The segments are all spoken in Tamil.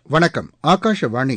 வணக்கம் ஆகாஷவாணி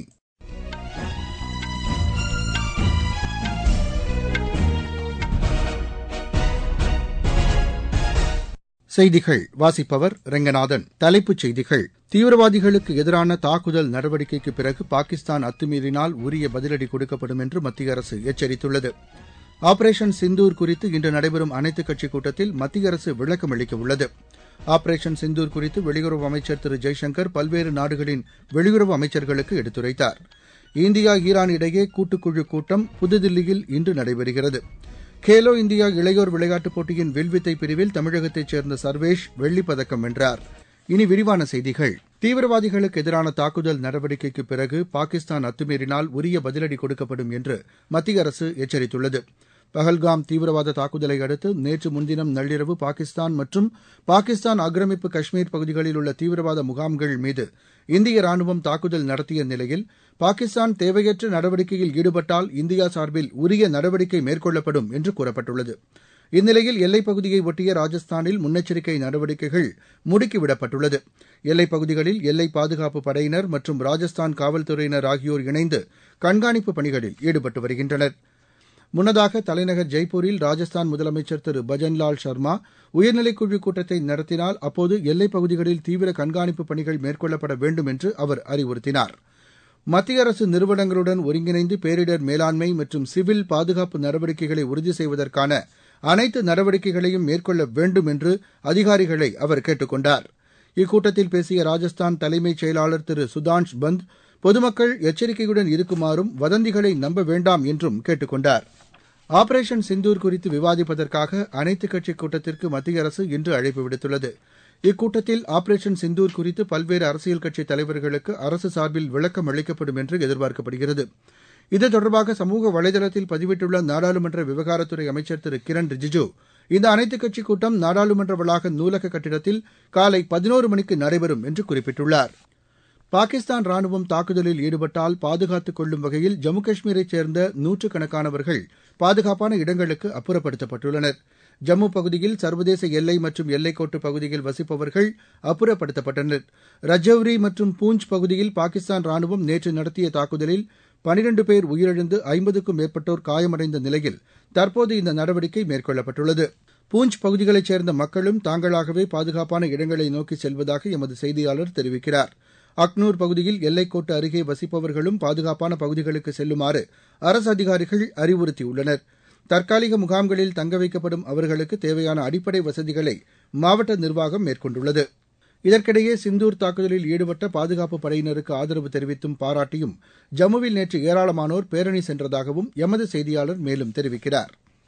செய்திகள் வாசிப்பவர் ரெங்கநாதன் தலைப்புச் செய்திகள் தீவிரவாதிகளுக்கு எதிரான தாக்குதல் நடவடிக்கைக்கு பிறகு பாகிஸ்தான் அத்துமீறினால் உரிய பதிலடி கொடுக்கப்படும் என்று மத்திய அரசு எச்சரித்துள்ளது ஆபரேஷன் சிந்தூர் குறித்து இன்று நடைபெறும் அனைத்துக் கட்சிக் கூட்டத்தில் மத்திய அரசு விளக்கம் அளிக்க உள்ளது ஆபரேஷன் சிந்தூர் குறித்து வெளியுறவு அமைச்சர் திரு ஜெய்சங்கர் பல்வேறு நாடுகளின் வெளியுறவு அமைச்சர்களுக்கு எடுத்துரைத்தார் இந்தியா ஈரான் இடையே கூட்டுக்குழு கூட்டம் புதுதில்லியில் இன்று நடைபெறுகிறது கேலோ இந்தியா இளையோர் விளையாட்டுப் போட்டியின் வில்வித்தை பிரிவில் தமிழகத்தைச் சேர்ந்த சர்வேஷ் வெள்ளிப் பதக்கம் வென்றார் இனி விரிவான செய்திகள் தீவிரவாதிகளுக்கு எதிரான தாக்குதல் நடவடிக்கைக்கு பிறகு பாகிஸ்தான் அத்துமீறினால் உரிய பதிலடி கொடுக்கப்படும் என்று மத்திய அரசு எச்சரித்துள்ளது பஹல்காம் தீவிரவாத தாக்குதலை அடுத்து நேற்று முன்தினம் நள்ளிரவு பாகிஸ்தான் மற்றும் பாகிஸ்தான் ஆக்கிரமிப்பு காஷ்மீர் பகுதிகளில் உள்ள தீவிரவாத முகாம்கள் மீது இந்திய ராணுவம் தாக்குதல் நடத்திய நிலையில் பாகிஸ்தான் தேவையற்ற நடவடிக்கையில் ஈடுபட்டால் இந்தியா சார்பில் உரிய நடவடிக்கை மேற்கொள்ளப்படும் என்று கூறப்பட்டுள்ளது இந்நிலையில் எல்லைப் பகுதியை ஒட்டிய ராஜஸ்தானில் முன்னெச்சரிக்கை நடவடிக்கைகள் முடுக்கிவிடப்பட்டுள்ளது எல்லைப் பகுதிகளில் எல்லை பாதுகாப்பு படையினர் மற்றும் ராஜஸ்தான் காவல்துறையினர் ஆகியோர் இணைந்து கண்காணிப்பு பணிகளில் ஈடுபட்டு வருகின்றனர் முன்னதாக தலைநகர் ஜெய்ப்பூரில் ராஜஸ்தான் முதலமைச்சர் திரு பஜன்லால் சர்மா உயர்நிலைக்குழு கூட்டத்தை நடத்தினால் அப்போது எல்லைப் பகுதிகளில் தீவிர கண்காணிப்பு பணிகள் மேற்கொள்ளப்பட வேண்டும் என்று அவர் அறிவுறுத்தினார் மத்திய அரசு நிறுவனங்களுடன் ஒருங்கிணைந்து பேரிடர் மேலாண்மை மற்றும் சிவில் பாதுகாப்பு நடவடிக்கைகளை உறுதி செய்வதற்கான அனைத்து நடவடிக்கைகளையும் மேற்கொள்ள வேண்டும் என்று அதிகாரிகளை அவர் கேட்டுக் கொண்டார் இக்கூட்டத்தில் பேசிய ராஜஸ்தான் தலைமைச் செயலாளர் திரு சுதான்ஷ் பந்த் பொதுமக்கள் எச்சரிக்கையுடன் இருக்குமாறும் வதந்திகளை நம்ப வேண்டாம் என்றும் கேட்டுக் கொண்டார் ஆபரேஷன் சிந்தூர் குறித்து விவாதிப்பதற்காக அனைத்துக் கட்சிக் கூட்டத்திற்கு மத்திய அரசு இன்று அழைப்பு விடுத்துள்ளது இக்கூட்டத்தில் ஆபரேஷன் சிந்தூர் குறித்து பல்வேறு அரசியல் கட்சித் தலைவர்களுக்கு அரசு சார்பில் விளக்கம் அளிக்கப்படும் என்று எதிர்பார்க்கப்படுகிறது இது தொடர்பாக சமூக வலைதளத்தில் பதிவிட்டுள்ள நாடாளுமன்ற விவகாரத்துறை அமைச்சர் திரு கிரண் ரிஜிஜூ இந்த அனைத்துக் கட்சிக் கூட்டம் நாடாளுமன்ற வளாக நூலக கட்டிடத்தில் காலை பதினோரு மணிக்கு நடைபெறும் என்று குறிப்பிட்டுள்ளார் பாகிஸ்தான் ராணுவம் தாக்குதலில் ஈடுபட்டால் பாதுகாத்துக் கொள்ளும் வகையில் ஜம்மு காஷ்மீரைச் சேர்ந்த நூற்றுக்கணக்கானவர்கள் பாதுகாப்பான இடங்களுக்கு அப்புறப்படுத்தப்பட்டுள்ளனர் ஜம்மு பகுதியில் சர்வதேச எல்லை மற்றும் எல்லைக்கோட்டு பகுதியில் வசிப்பவர்கள் அப்புறப்படுத்தப்பட்டனர் ரஜௌரி மற்றும் பூஞ்ச் பகுதியில் பாகிஸ்தான் ராணுவம் நேற்று நடத்திய தாக்குதலில் பனிரண்டு பேர் உயிரிழந்து ஐம்பதுக்கும் மேற்பட்டோர் காயமடைந்த நிலையில் தற்போது இந்த நடவடிக்கை மேற்கொள்ளப்பட்டுள்ளது பூஞ்ச் பகுதிகளைச் சேர்ந்த மக்களும் தாங்களாகவே பாதுகாப்பான இடங்களை நோக்கி செல்வதாக எமது செய்தியாளர் தெரிவிக்கிறார் அக்னூர் பகுதியில் எல்லைக்கோட்டு அருகே வசிப்பவர்களும் பாதுகாப்பான பகுதிகளுக்கு செல்லுமாறு அரசு அதிகாரிகள் அறிவுறுத்தியுள்ளனர் தற்காலிக முகாம்களில் தங்க வைக்கப்படும் அவர்களுக்கு தேவையான அடிப்படை வசதிகளை மாவட்ட நிர்வாகம் மேற்கொண்டுள்ளது இதற்கிடையே சிந்தூர் தாக்குதலில் ஈடுபட்ட பாதுகாப்பு படையினருக்கு ஆதரவு தெரிவித்தும் பாராட்டியும் ஜம்முவில் நேற்று ஏராளமானோர் பேரணி சென்றதாகவும் எமது செய்தியாளர் மேலும் தெரிவிக்கிறார்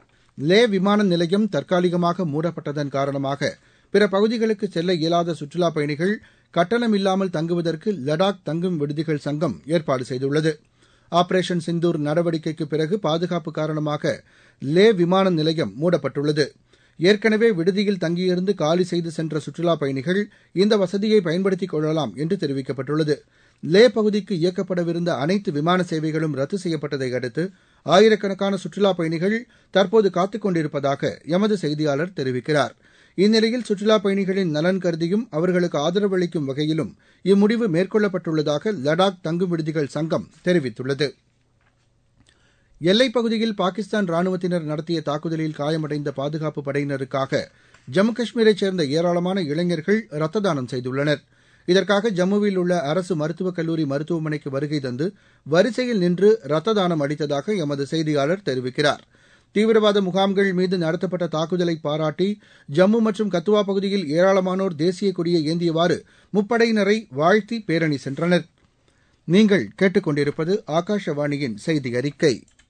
லே விமான நிலையம் தற்காலிகமாக மூடப்பட்டதன் காரணமாக பிற பகுதிகளுக்கு செல்ல இயலாத சுற்றுலாப் பயணிகள் கட்டணமில்லாமல் தங்குவதற்கு லடாக் தங்கும் விடுதிகள் சங்கம் ஏற்பாடு செய்துள்ளது ஆபரேஷன் சிந்தூர் நடவடிக்கைக்கு பிறகு பாதுகாப்பு காரணமாக லே விமான நிலையம் மூடப்பட்டுள்ளது ஏற்கனவே விடுதியில் தங்கியிருந்து காலி செய்து சென்ற சுற்றுலாப் பயணிகள் இந்த வசதியை பயன்படுத்திக் கொள்ளலாம் என்று தெரிவிக்கப்பட்டுள்ளது லே பகுதிக்கு இயக்கப்படவிருந்த அனைத்து விமான சேவைகளும் ரத்து செய்யப்பட்டதை அடுத்து ஆயிரக்கணக்கான சுற்றுலாப் பயணிகள் தற்போது காத்துக் கொண்டிருப்பதாக எமது செய்தியாளர் தெரிவிக்கிறார் இந்நிலையில் சுற்றுலாப் பயணிகளின் நலன் கருதியும் அவர்களுக்கு ஆதரவு அளிக்கும் வகையிலும் இம்முடிவு மேற்கொள்ளப்பட்டுள்ளதாக லடாக் தங்கும் விடுதிகள் சங்கம் தெரிவித்துள்ளது எல்லைப் பகுதியில் பாகிஸ்தான் ராணுவத்தினர் நடத்திய தாக்குதலில் காயமடைந்த பாதுகாப்பு படையினருக்காக ஜம்மு காஷ்மீரைச் சேர்ந்த ஏராளமான இளைஞர்கள் ரத்த தானம் செய்துள்ளனர் இதற்காக ஜம்முவில் உள்ள அரசு மருத்துவக் கல்லூரி மருத்துவமனைக்கு வருகை தந்து வரிசையில் நின்று ரத்த தானம் அளித்ததாக எமது செய்தியாளர் தெரிவிக்கிறார் தீவிரவாத முகாம்கள் மீது நடத்தப்பட்ட தாக்குதலை பாராட்டி ஜம்மு மற்றும் கத்துவா பகுதியில் ஏராளமானோர் தேசிய கொடியை ஏந்தியவாறு முப்படையினரை வாழ்த்தி பேரணி சென்றனர் நீங்கள் கேட்டுக்கொண்டிருப்பது ஆகாஷவாணியின் செய்தி அறிக்கை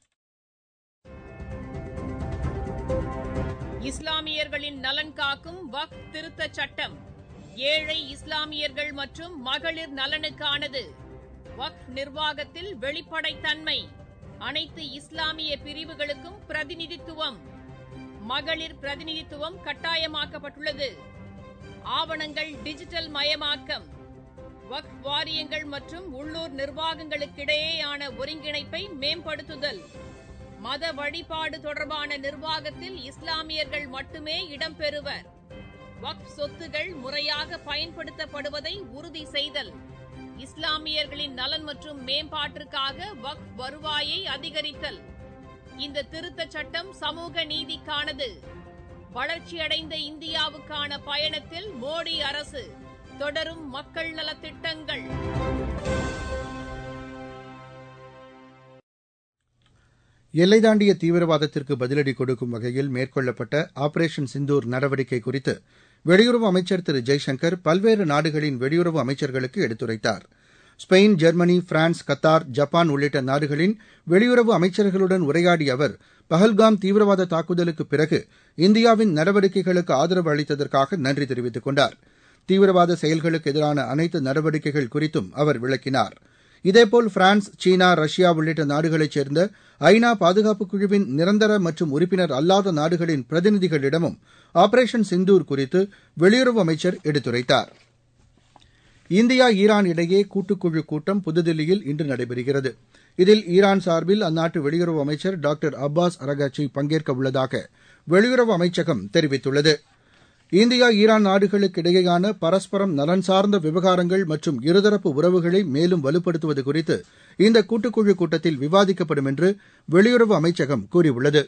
இஸ்லாமியர்களின் நலன் காக்கும் வக் திருத்தச் சட்டம் ஏழை இஸ்லாமியர்கள் மற்றும் மகளிர் நலனுக்கானது வக் நிர்வாகத்தில் வெளிப்படைத்தன்மை அனைத்து இஸ்லாமிய பிரிவுகளுக்கும் பிரதிநிதித்துவம் மகளிர் பிரதிநிதித்துவம் கட்டாயமாக்கப்பட்டுள்ளது ஆவணங்கள் டிஜிட்டல் மயமாக்கம் வக் வாரியங்கள் மற்றும் உள்ளூர் நிர்வாகங்களுக்கிடையேயான ஒருங்கிணைப்பை மேம்படுத்துதல் மத வழிபாடு தொடர்பான நிர்வாகத்தில் இஸ்லாமியர்கள் மட்டுமே இடம்பெறுவர் வக்ஃப் சொத்துகள் முறையாக பயன்படுத்தப்படுவதை உறுதி செய்தல் இஸ்லாமியர்களின் நலன் மற்றும் மேம்பாட்டிற்காக வக்ஃப் வருவாயை அதிகரித்தல் இந்த திருத்தச் சட்டம் சமூக நீதிக்கானது வளர்ச்சியடைந்த இந்தியாவுக்கான பயணத்தில் மோடி அரசு தொடரும் மக்கள் நலத்திட்டங்கள் எல்லை தாண்டிய தீவிரவாதத்திற்கு பதிலடி கொடுக்கும் வகையில் மேற்கொள்ளப்பட்ட ஆபரேஷன் சிந்தூர் நடவடிக்கை குறித்து வெளியுறவு அமைச்சர் திரு ஜெய்சங்கர் பல்வேறு நாடுகளின் வெளியுறவு அமைச்சர்களுக்கு எடுத்துரைத்தார் Spain Germany France Qatar Japan உள்ளிட்ட நாடுகளின் வெளியுறவு அமைச்சர்களுடன் உரையாடிய அவர் பஹல்காம் தீவிரவாத தாக்குதலுக்குப் பிறகு இந்தியாவின் நடவடிக்கைகளுக்கு ஆதரவு அளித்ததற்காக நன்றி தெரிவித்துக் கொண்டார் தீவிரவாத செயல்களுக்கு எதிரான அனைத்து நடவடிக்கைகள் குறித்தும் அவர் விளக்கினார் இதேபோல் பிரான்ஸ் சீனா ரஷ்யா உள்ளிட்ட நாடுகளைச் சேர்ந்த ஐநா பாதுகாப்புக் குழுவின் நிரந்தர மற்றும் உறுப்பினர் அல்லாத நாடுகளின் பிரதிநிதிகளிடமும் ஆபரேஷன் சிந்தூர் குறித்து வெளியுறவு அமைச்சர் எடுத்துரைத்தார் இந்தியா ஈரான் இடையே கூட்டுக்குழு கூட்டம் புதுதில்லியில் இன்று நடைபெறுகிறது இதில் ஈரான் சார்பில் அந்நாட்டு வெளியுறவு அமைச்சர் டாக்டர் அப்பாஸ் அரகாச்சி பங்கேற்க உள்ளதாக வெளியுறவு அமைச்சகம் தெரிவித்துள்ளது இந்தியா ஈரான் நாடுகளுக்கு இடையேயான பரஸ்பரம் நலன் சார்ந்த விவகாரங்கள் மற்றும் இருதரப்பு உறவுகளை மேலும் வலுப்படுத்துவது குறித்து இந்த கூட்டுக்குழு கூட்டத்தில் விவாதிக்கப்படும் என்று வெளியுறவு அமைச்சகம் கூறியுள்ளது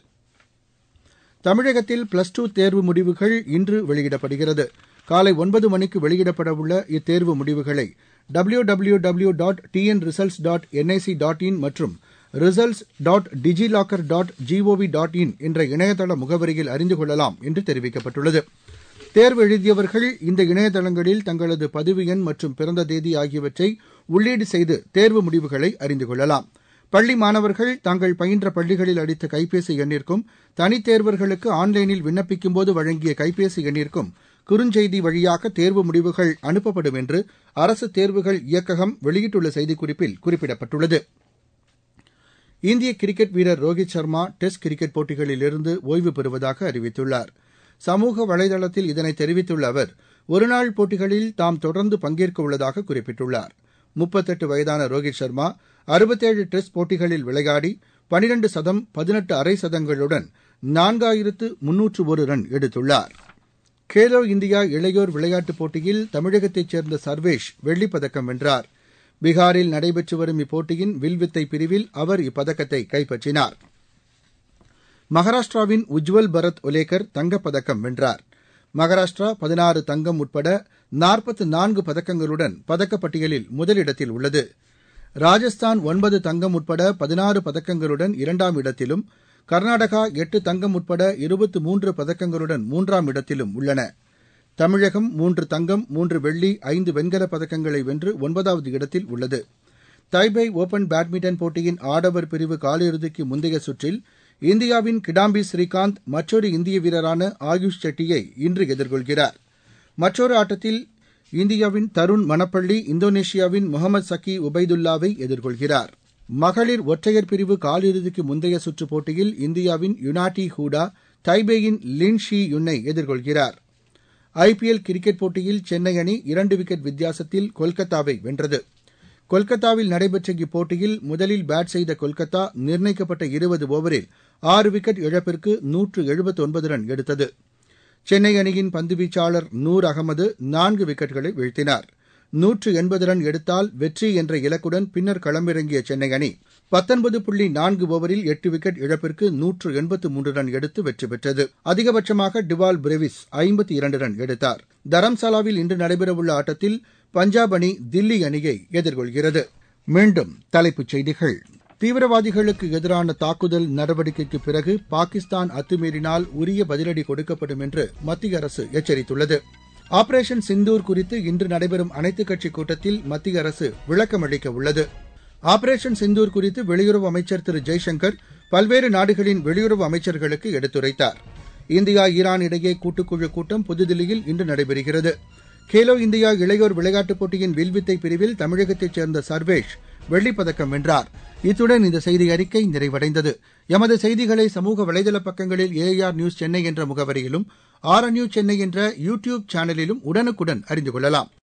தமிழகத்தில் பிளஸ் டூ தேர்வு முடிவுகள் இன்று வெளியிடப்படுகிறது காலை ஒன்பது மணிக்கு வெளியிடப்படவுள்ள இத்தேர்வு முடிவுகளை W W W dot TN results dot NIC dot in மற்றும் results dot DigiLocker dot GOV dot in என்ற இணையதள முகவரியில் அறிந்து கொள்ளலாம் என்று தெரிவிக்கப்பட்டுள்ளது தேர்வு எழுதியவர்கள் இந்த இணையதளங்களில் தங்களது பதிவு எண் மற்றும் பிறந்த தேதி ஆகியவற்றை உள்ளீடு செய்து தேர்வு முடிவுகளை அறிந்து கொள்ளலாம் பள்ளி மாணவர்கள் தாங்கள் பயின்ற பள்ளிகளில் அளித்த கைபேசி எண்ணிற்கும் தனித்தேர்வர்களுக்கு ஆன்லைனில் விண்ணப்பிக்கும்போது வழங்கிய கைபேசி எண்ணிற்கும் குறுஞ்செய்தி வழியாக தேர்வு முடிவுகள் அனுப்பப்படும் என்று அரசு தேர்வுகள் இயக்ககம் வெளியிட்டுள்ள செய்திக்குறிப்பில் குறிப்பிடப்பட்டுள்ளது இந்திய கிரிக்கெட் வீரர் ரோஹித் சர்மா டெஸ்ட் கிரிக்கெட் போட்டிகளிலிருந்து ஓய்வு பெறுவதாக அறிவித்துள்ளார் சமூக வலைதளத்தில் இதனை தெரிவித்துள்ள அவர் ஒருநாள் போட்டிகளில் தாம் தொடர்ந்து பங்கேற்க உள்ளதாக குறிப்பிட்டுள்ளார் முப்பத்தெட்டு வயதான ரோஹித் சர்மா அறுபத்தேழு டெஸ்ட் போட்டிகளில் விளையாடி பனிரண்டு சதம் பதினெட்டு அரை சதங்களுடன் நான்காயிரத்து முன்னூற்று ஒரு ரன் எடுத்துள்ளார் கேலோ இந்தியா இளையோர் விளையாட்டுப் போட்டியில் தமிழகத்தைச் சேர்ந்த சர்வேஷ் வெள்ளிப்பதக்கம் வென்றார் பீகாரில் நடைபெற்று வரும் இப்போட்டியின் வில்வித்தை பிரிவில் அவர் இப்பதக்கத்தை கைப்பற்றினார் மகாராஷ்டிராவின் உஜ்வல் பரத் ஒலேக்கர் தங்கப்பதக்கம் வென்றார் மகாராஷ்டிரா பதினாறு தங்கம் உட்பட நாற்பத்து நான்கு பதக்கங்களுடன் பதக்கப்பட்டியலில் முதலிடத்தில் உள்ளது ராஜஸ்தான் ஒன்பது தங்கம் உட்பட பதினாறு பதக்கங்களுடன் இரண்டாம் இடத்திலும் கர்நாடகா எட்டு தங்கம் உட்பட இருபத்து மூன்று பதக்கங்களுடன் மூன்றாம் இடத்திலும் உள்ளன தமிழகம் மூன்று தங்கம் மூன்று வெள்ளி ஐந்து வெண்கலப் பதக்கங்களை வென்று ஒன்பதாவது இடத்தில் உள்ளது தைபே ஒபன் பேட்மிண்டன் போட்டியின் ஆடவர் பிரிவு காலிறுதிக்கு முந்தைய சுற்றில் இந்தியாவின் கிடாம்பி ஸ்ரீகாந்த் மற்றொரு இந்திய வீரரான ஆயுஷ் செட்டியை இன்று எதிர்கொள்கிறார் மற்றொரு ஆட்டத்தில் இந்தியாவின் தருண் மணப்பள்ளி இந்தோனேஷியாவின் முகமது சக்கி உபைதுல்லாவை எதிர்கொள்கிறார் மகளிர் ஒற்றையர் பிரிவு காலிறுதிக்கு முந்தைய சுற்று போட்டியில் இந்தியாவின் யுனாட்டி ஹூடா தைபேயின் லின் ஷி யுன்னை எதிர்கொள்கிறார் ஐபிஎல் கிரிக்கெட் போட்டியில் சென்னை அணி இரண்டு விக்கெட் வித்தியாசத்தில் கொல்கத்தாவை வென்றது கொல்கத்தாவில் நடைபெற்ற இப்போட்டியில் முதலில் பேட் செய்த கொல்கத்தா நிர்ணயிக்கப்பட்ட இருபது ஓவரில் ஆறு விக்கெட் இழப்பிற்கு நூற்று எழுபத்தொன்பது ரன் எடுத்தது சென்னை அணியின் பந்துவீச்சாளர் நூர் அகமது நான்கு விக்கெட்களை வீழ்த்தினார் நூற்று எண்பது ரன் எடுத்தால் வெற்றி என்ற இலக்குடன் பின்னர் களமிறங்கிய சென்னை அணி பத்தொன்பது புள்ளி நான்கு ஓவரில் எட்டு விக்கெட் இழப்பிற்கு நூற்று எண்பத்து மூன்று ரன் எடுத்து வெற்றி பெற்றது அதிகபட்சமாக டிவால் பிரேவிஸ் ஐம்பத்தி இரண்டு ரன் எடுத்தார் தரம்சாலாவில் இன்று நடைபெறவுள்ள ஆட்டத்தில் பஞ்சாப் அணி தில்லி அணியை எதிர்கொள்கிறது மீண்டும் தலைப்புச் செய்திகள் தீவிரவாதிகளுக்கு எதிரான தாக்குதல் நடவடிக்கைக்கு பிறகு பாகிஸ்தான் அத்துமீறினால் உரிய பதிலடி கொடுக்கப்படும் என்று மத்திய அரசு எச்சரித்துள்ளது ஆபரேஷன் சிந்தூர் குறித்து இன்று நடைபெறும் அனைத்துக் கட்சி கூட்டத்தில் மத்திய அரசு விளக்கம் அளிக்க உள்ளது ஆபரேஷன் சிந்தூர் குறித்து வெளியுறவு அமைச்சர் திரு ஜெய்சங்கர் பல்வேறு நாடுகளின் வெளியுறவு அமைச்சர்களுக்கு எடுத்துரைத்தார் இந்தியா ஈரான் இடையே கூட்டுக்குழு கூட்டம் புதுதில்லியில் இன்று நடைபெறுகிறது கேலோ இந்தியா இளையோர் விளையாட்டுப் போட்டியின் வில்வித்தை பிரிவில் தமிழகத்தைச் சேர்ந்த சர்வேஷ் வெள்ளிப்பதக்கம் வென்றார் இத்துடன் இந்த செய்தி அறிக்கை நிறைவடைந்தது எமது செய்திகளை சமூக வலைதள பக்கங்களில் ஏஆர் நியூஸ் சென்னை என்ற முகவரியிலும் ஆர் நியூஸ் சென்னை என்ற யூ டியூப் சேனலிலும் உடனுக்குடன் அறிந்து கொள்ளலாம்